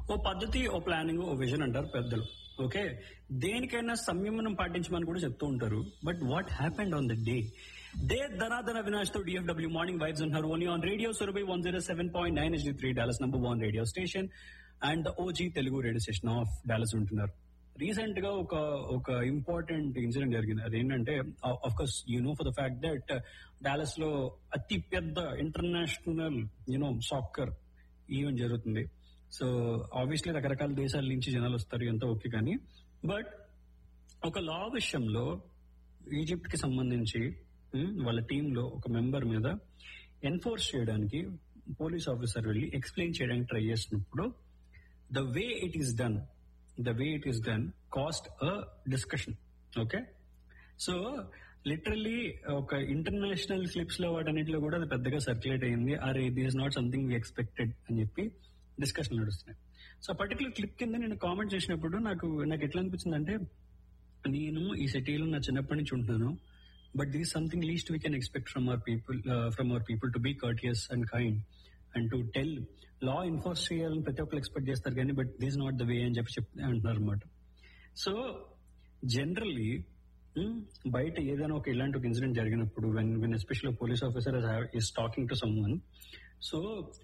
ఓ పద్ధతి ఓ ప్లానింగ్ ఓ విజన్ అంటారు పెద్దలు ఓకే దేనికైనా సంయమనం పాటించమని కూడా చెప్తూ ఉంటారు but what happened on the day they ధనాధన అవినాష్ తో డిఎఫ్డబ్ల్యూ మార్నింగ్ వైబ్స్ అంటారు only on radio Surabhi one zero seven point nine S three Dallas number one radio station and O G Telugu radio station of Dallas ఉంటున్నారు recent గా ఒక ఒక important incident జరిగింది అదేంటంటే of course you know for the fact that Dallas లో అతి పెద్ద international you know soccer event జరుగుతుంది సో ఆబ్వియస్లీ రకరకాల దేశాల నుంచి జనాలు వస్తారు ఎంత ఓకే కానీ బట్ ఒక లా విషయంలో ఈజిప్ట్ కి సంబంధించి ఉమ్, వాళ్ళ టీమ్ లో ఒక మెంబర్ మీద ఎన్ఫోర్స్ చేయడానికి పోలీస్ ఆఫీసర్ వెళ్ళి ఎక్స్ప్లెయిన్ చేయడానికి ట్రై చేసినప్పుడు the way it is done the way it is done caused a discussion okay so literally ఒక ఇంటర్నేషనల్ క్లిప్స్ లో వాటన్నిటిలో కూడా అది పెద్దగా సర్క్యులేట్ అయింది అరే this is not something we expected అని చెప్పి డిస్కషన్ నడుస్తున్నాయి సో పర్టికులర్ క్లిప్ కింద నేను కామెంట్ చేసినప్పుడు నాకు నాకు ఎట్లా అనిపించింది అంటే నేను ఈ సిటీలో నా చిన్నప్పటి నుంచి ఉంటున్నాను but this something least we can expect from our people from our people to be courteous and kind and to tell law enforce చేయాలని ప్రతి ఒక్కరు ఎక్స్పెక్ట్ చేస్తారు కానీ but this not the way అని చెప్పి చెప్ అంటున్నారు అనమాట సో జనరల్లీ బయట ఏదైనా ఒక ఇలాంటి ఒక ఇన్సిడెంట్ జరిగినప్పుడు when when special police officer is talking to someone so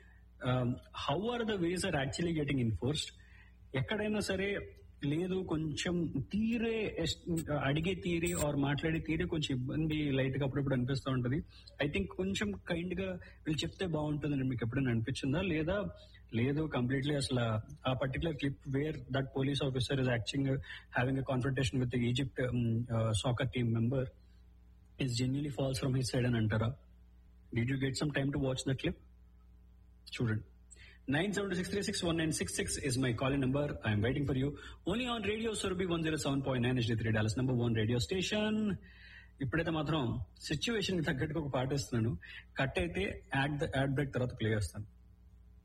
how are the ways are actually getting enforced ఎక్కడైనా సరే లేదు కొంచెం తీరే ఎస్- అడిగే తీరే ఆర్ మాట్లాడే తీరే కొంచెం ఇబ్బంది లైట్ గా అప్పుడప్పుడు అనిపిస్తూ ఉంటది ఐ థింక్ కొంచెం కైండ్ గా వీళ్ళు చెప్తే బాగుంటుందని మీకు ఎప్పుడైనా అనిపించిందా లేదా లేదు కంప్లీట్లీ అసలు ఆ particular clip where that police officer is acting having a confrontation with Egypt soccer team member is genuinely false from his side అని అంటారా did you get some time to watch the clip చూడండి nine seven six three six one nine six six is my call number I'm waiting for you only on radio Surabhi one zero seven point nine S three Dallas number one radio station ఇప్పుడైతే మాత్రం situation కి తగ్గట్టుగా ఒక పాట ఇస్తున్నాను cut అయితే ad ad break తర్వాత play చేస్తాను